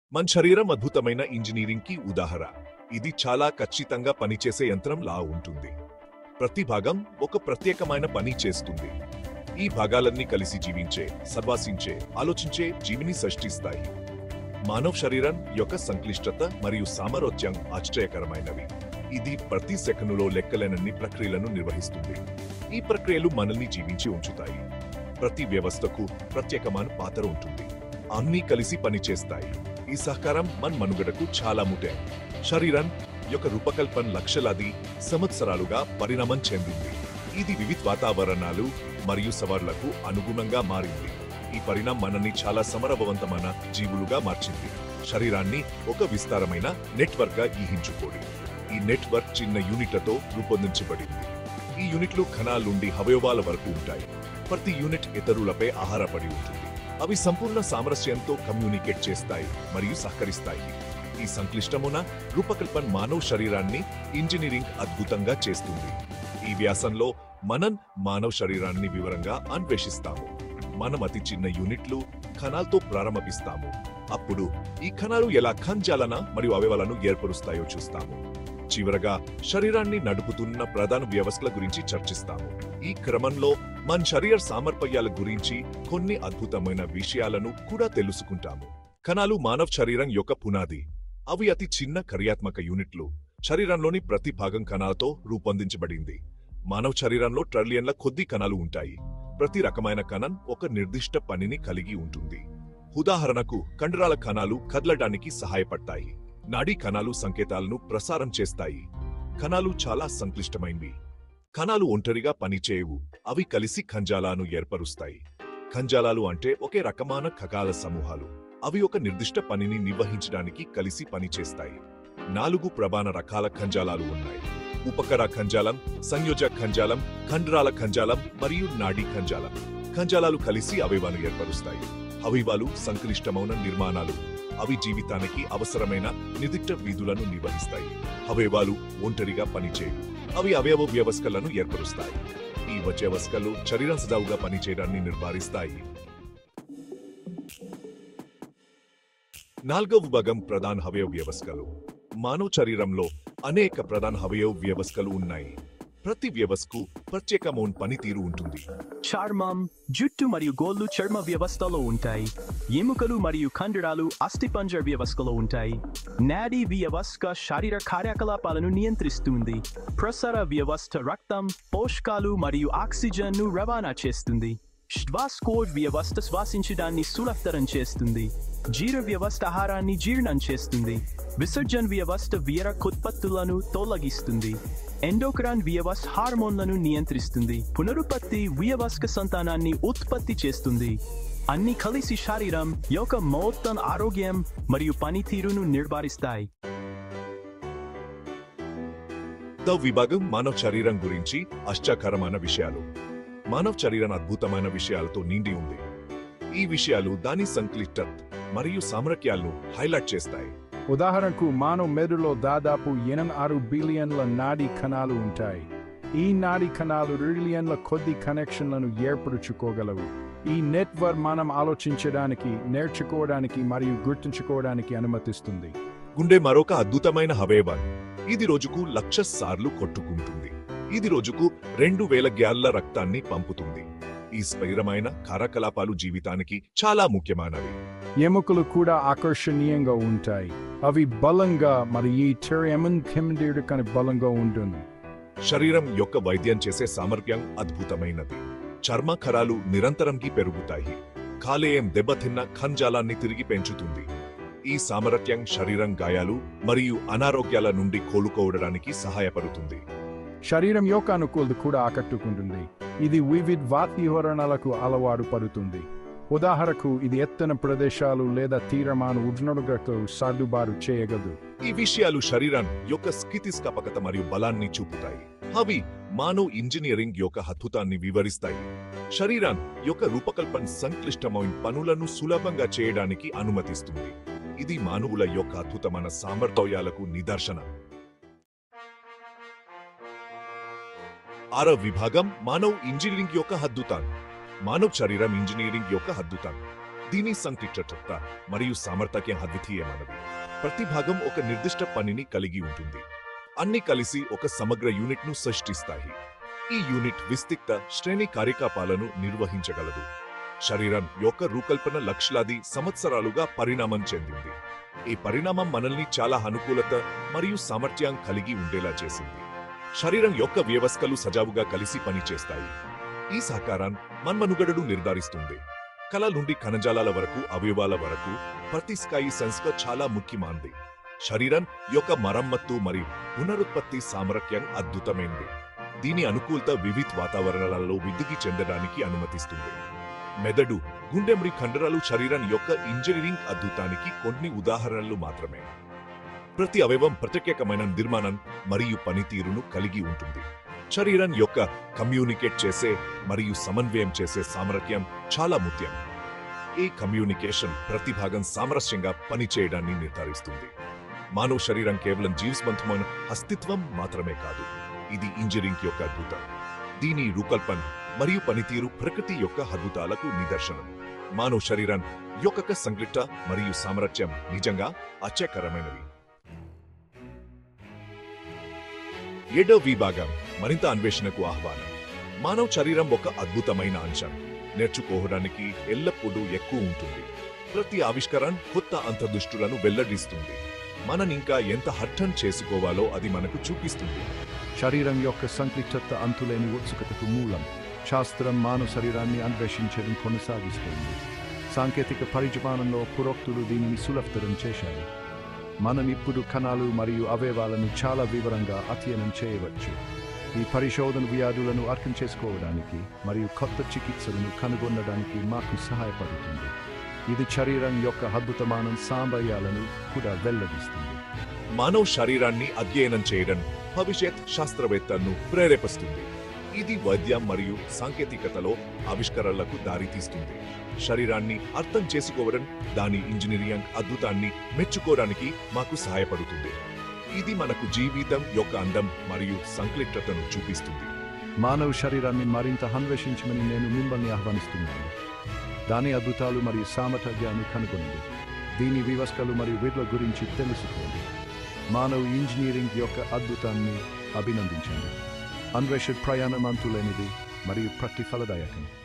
మన శరీరం అద్భుతమైన ఇంజనీరింగ్ కి ఉదాహరణ ఇది చాలా ఖచ్చితంగా పనిచేసే యంత్రం లా ఉంటుంది ప్రతి భాగం ఒక ప్రత్యేకమైన పని చేస్తుంది ఈ భాగాలన్నీ కలిసి జీవించే సర్వాసించే ఆలోచించే జీవిని సృష్టిస్తాయి మానవ శరీరం యొక్క సంక్లిష్టత మరియు సామర్థ్యం ఆశ్చర్యకరమైనవి ఇది ప్రతి సెకనులో లెక్కలేనన్ని ప్రక్రియలను నిర్వహిస్తుంది ఈ ప్రక్రియలు మనల్ని జీవించి ఉంచుతాయి ప్రతి వ్యవస్థకు ప్రత్యేకమైన పాత్ర ఉంటుంది అన్నీ కలిసి పనిచేస్తాయి ఈ సహకారం మన మనుగడకు చాలా ముఖ్యం శరీరం యొక్క రూపకల్పన లక్షలాది సంవత్సరాలుగా పరిణామం చెందింది ఇది వివిధ వాతావరణాలు మరియు సవాళ్లకు అనుగుణంగా మారింది ఈ పరిణామం మనల్ని చాలా సమరభవంతమైన జీవులుగా మార్చింది శరీరాన్ని ఒక విస్తారమైన నెట్వర్క్ గా ఊహించుకోండి ఈ నెట్వర్క్ చిన్న యూనిట్లతో రూపొందించబడింది ఈ యూనిట్లు కణాల నుండి అవయవాల వరకు ఉంటాయి ప్రతి యూనిట్ ఇతరులపై ఆధారపడి ఉంటుంది అవి సంపూర్ణ సామరస్యంతో కమ్యూనికేట్ చేస్తాయి మరియు సహకరిస్తాయి ఈ సంక్లిష్టమున రూపకల్పన మానవ శరీరాన్ని ఇంజనీరింగ్ అద్భుతంగా చేస్తుంది ఈ వ్యాసంలో మనం మానవ శరీరాన్ని వివరంగా అన్వేషిస్తాము మనం అతి చిన్న యూనిట్లు కణాలతో ప్రారంభిస్తాము అప్పుడు ఈ కణాలు ఎలా ఖంజాలన మరియు అవయవాలను ఏర్పరుస్తాయో చూస్తాము చివరగా శరీరాన్ని నడుపుతున్న ప్రధాన వ్యవస్థల గురించి చర్చిస్తాము ఈ క్రమంలో మన శరీర సామర్పయాల గురించి కొన్ని అద్భుతమైన విషయాలను కూడా తెలుసుకుంటాము కణాలు మానవ శరీరం యొక్క పునాది అవి అతి చిన్న క్రియాత్మక యూనిట్లు శరీరంలోని ప్రతి భాగం కణాలతో రూపొందించబడింది మానవ శరీరంలో ట్రిలియన్ల కొద్ది కణాలు ఉంటాయి ప్రతి రకమైన కణం ఒక నిర్దిష్ట పనిని కలిగి ఉంటుంది ఉదాహరణకు కండరాల కణాలు కదలడానికి సహాయపడతాయి నాడీ కణాలు సంకేతాలను ప్రసారం చేస్తాయి కణాలు చాలా సంక్లిష్టమైనవి కణాలు ఒంటరిగా పనిచేయవు అవి కలిసి ఖంజాలాను ఏర్పరుస్తాయి ఖంజాలాలు అంటే ఒకే రకమైన ఖగాల సమూహాలు అవి ఒక నిర్దిష్ట పనిని నిర్వహించడానికి కలిసి పనిచేస్తాయి నాలుగు ప్రధాన రకాల ఖంజాలాలు ఉన్నాయి ఉపకర ఖంజాలం సంయోజ ఖంజాలం కండరాల ఖంజాలం మరియు నాడీ ఖంజాలం ఖంజాలాలు కలిసి అవయవాలు ఏర్పరుస్తాయి అవయవాలు సంక్లిష్టమైన నిర్మాణాలు అవి జీవితానికి అవసరమైన నిర్దిష్ట విధులను నిర్వహిస్తాయి అవయవాలు ఒంటరిగా పనిచేయవు అవి అవయవ వ్యవస్థలను ఏర్పరుస్తాయి ఈ వ్యవస్థలు శరీరం సజావుగా పనిచేయడాన్ని నిర్ధారిస్తాయి నాలుగవ భాగం ప్రధాన అవయవ వ్యవస్థలు మానవ శరీరంలో అనేక ప్రధాన అవయవ వ్యవస్థలు ఉన్నాయి ప్రతి వ్యవస్థకు ప్రత్యేకమైన పనితీరు ఉంటుంది చర్మం జుట్టు మరియు గోళ్ళు చర్మ వ్యవస్థలో ఉంటాయి ఎముకలు మరియు కండరాలు అస్థిపంజర వ్యవస్థలో ఉంటాయి నాడీ వ్యవస్థ శరీర కార్యకలాపాలను నియంత్రిస్తుంది ప్రసార వ్యవస్థ రక్తం పోషకాలు మరియు ఆక్సిజన్ను రవాణా చేస్తుంది శ్వాసకోశ వ్యవస్థ శ్వాసించడాన్ని సులభతరం చేస్తుంది జీర వ్యవస్థ ఆహారాన్ని జీర్ణం చేస్తుంది విసర్జన వ్యవస్థ వీరకోత్పత్తులను తొలగిస్తుంది ఎండోక్రాన్ వ్యవస్థ హార్మోన్లను నియంత్రిస్తుంది పునరుత్పత్తి వ్యవస్థ సంతానాన్ని ఉత్పత్తి చేస్తుంది అన్ని కలిసి శరీరం యొక్క మొత్తం ఆరోగ్యం మరియు పనితీరును నిర్ధారిస్తాయి ద విభాగం మానవ శరీరం గురించి ఆశ్చర్యకరమైన విషయాలు మానవ శరీరం అద్భుతమైన విషయాలతో నిండి ఉంది ఈ విషయాలు దాని సంక్లిష్టత మరియు సామర్థ్యాలను హైలైట్ చేస్తాయి ఉదాహరణకు మానవ మెదడులో దాదాపు ఎనభై ఆరు బిలియన్ల నాడీ కణాలు ఉంటాయి ఈ నాడీ కణాలు ట్రిలియన్ల కొద్ది కనెక్షన్లను ఏర్పరుచుకోగలవు ఈ నెట్వర్క్ మనం ఆలోచించడానికి నేర్చుకోవడానికి మరియు గుర్తుంచుకోవడానికి అనుమతిస్తుంది గుండె మరొక అద్భుతమైన అవయవం ఇది రోజుకు లక్ష సార్లు కొట్టుకుంటుంది ఇది రోజుకు రెండు వేల గ్యాల్ల రక్తాన్ని పంపుతుంది ఈ స్పైరమైన కార్యకలాపాలు జీవితానికి చాలా ముఖ్యమైనవి ఎముకలు కూడా ఆకర్షణీయంగా ఉంటాయి అవి బలంగా మరియు ఈ టెరియమన్ కెమిడీడు కని బలంగా ఉంటుంది శరీరం యొక్క వైద్యం చేసే సామర్థ్యం అద్భుతమైనది చర్మ కరాలు నిరంతరంకి పెరుగుతాయి కాలేయం దెబ్బతిన్న ఖంజాలాన్ని తిరిగి పెంచుతుంది ఈ సామర్థ్యం శరీరం గాయాలు మరియు అనారోగ్యాల నుండి కోలుకోవడానికి సహాయపడుతుంది శరీరం యొక్క అనుకూలత కూడా ఆకట్టుకుంటుంది ఇది వివిధ వాతావరణాలకు అలవాటు పడుతుంది ఉదాహరణకు ఇది ఎత్తైన ప్రదేశాలు లేదా తీరమాన ఉష్ణోగ్రతకు సర్దుబాటు చేయగలదు ఈ విషయాలు శరీరం యొక్క స్థితిస్థాపకత మరియు బలాన్ని చూపుతాయి అవి మానవ ఇంజనీరింగ్ యొక్క అద్భుతాన్ని వివరిస్తాయి శరీరం యొక్క రూపకల్పన సంక్లిష్టమైన పనులను సులభంగా చేయడానికి అనుమతిస్తుంది ఇది మానవుల యొక్క అద్భుతమైన సామర్థ్యాలకు నిదర్శనం ఆరో విభాగం మానవ్ ఇంజనీరింగ్ యొక్క అద్భుతం మానవ్ శరీరం ఇంజనీరింగ్ యొక్క అద్భుతం దీని సంక్లిష్టత మరియు సామర్థ్యం అద్వితీయమైనవి ప్రతి భాగం ఒక నిర్దిష్ట పనిని కలిగి ఉంటుంది అన్ని కలిసి ఒక సమగ్ర యూనిట్ను సృష్టిస్తాయి ఈ యూనిట్ విస్తృత శ్రేణి కార్యకలాపాలను నిర్వహించగలదు శరీరం యొక్క రూకల్పన లక్షలాది సంవత్సరాలుగా పరిణామం చెందింది ఈ పరిణామం మనల్ని చాలా అనుకూలత మరియు సామర్థ్యం కలిగి ఉండేలా చేసింది శరీరం యొక్క వ్యవస్థలు సజావుగా కలిసి పనిచేస్తాయి ఈ సహకారం మన్మనుగడను నిర్ధారిస్తుంది కళ నుండి కణజాలాల వరకు అవయవాల వరకు ప్రతి స్థాయి సంస్థ చాలా ముఖ్యమైనది శరీరం యొక్క మరమ్మత్తు మరియు పునరుత్పత్తి సామర్థ్యం అద్భుతమైంది దీని అనుకూలత వివిధ వాతావరణాలలో విద్యుకి చెందడానికి అనుమతిస్తుంది మెదడు గుండె మరియు కండరాలు శరీరం యొక్క ఇంజనీరింగ్ అద్భుతానికి కొన్ని ఉదాహరణలు మాత్రమే ప్రతి అవయవం ప్రత్యేకమైన నిర్మాణం మరియు పనితీరును కలిగి ఉంటుంది శరీరం యొక్క కమ్యూనికేట్ చేసే మరియు సమన్వయం చేసే సామర్థ్యం చాలా ముఖ్యం ఈ కమ్యూనికేషన్ ప్రతి భాగం సామరస్యంగా పనిచేయడాన్ని నిర్ధారిస్తుంది మానవ శరీరం కేవలం జీవస్బంధమైన అస్తిత్వం మాత్రమే కాదు ఇది ఇంజనీరింగ్ యొక్క అద్భుతం దీని రూకల్పన మరియు పనితీరు ప్రకృతి యొక్క అద్భుతాలకు నిదర్శనం మానవ శరీరం యొక్క సంక్లిష్ట మరియు సామర్థ్యం నిజంగా ఆశ్చర్యకరమైనవి ఏడో విభాగం మరింత అన్వేషణకు ఆహ్వానం మానవ శరీరం ఒక అద్భుతమైన అంశం నేర్చుకోవడానికి ఎల్లప్పుడూ ఎక్కువ ఉంటుంది ప్రతి ఆవిష్కరణ కొత్త అంతర్దృష్టులను వెల్లడిస్తుంది మనం ఇంకా ఎంత అర్థం చేసుకోవాలో అది మనకు చూపిస్తుంది శరీరం యొక్క సంక్లిష్టత అంతులేని ఉత్సుకతకు మూలం శాస్త్రం మానవ శరీరాన్ని అన్వేషించడం కొనసాగిస్తుంది సాంకేతిక పరిజ్ఞానంలో పురోక్తులు దీనిని సులభతరం చేశారు మనం ఇప్పుడు కణాలు మరియు అవయవాలను చాలా వివరంగా అధ్యయనం చేయవచ్చు ఈ పరిశోధన వ్యాధులను అర్థం చేసుకోవడానికి మరియు కొత్త చికిత్సలను కనుగొనడానికి మాకు సహాయపడుతుంది ఇది శరీరం యొక్క అద్భుతమైన సాంబర్యాలను కూడా వెల్లడిస్తుంది మానవ శరీరాన్ని అధ్యయనం చేయడం భవిష్యత్ శాస్త్రవేత్తలను ప్రేరేపిస్తుంది ఇది వైద్యం మరియు సాంకేతికతలో ఆవిష్కరణలకు దారితీస్తుంది శరీరాన్ని అర్థం చేసుకోవడం దాని ఇంజనీరింగ్ అద్భుతాన్ని మెచ్చుకోవడానికి మాకు సహాయపడుతుంది ఇది మనకు జీవితం యొక్క అందం మరియు సంక్లిష్టతను చూపిస్తుంది మానవ శరీరాన్ని మరింత అన్వేషించమని నేను మిమ్మల్ని ఆహ్వానిస్తున్నాను దాని అద్భుతాలు మరియు సామర్థ్యాన్ని కనుగొనండి దీని వ్యవస్థలు మరియు విధుల గురించి తెలుసుకోండి మానవ ఇంజనీరింగ్ యొక్క అద్భుతాన్ని అభినందించండి అన్వేషణ ప్రయాణం అంతులేనిది మరియు ప్రతిఫలదాయకం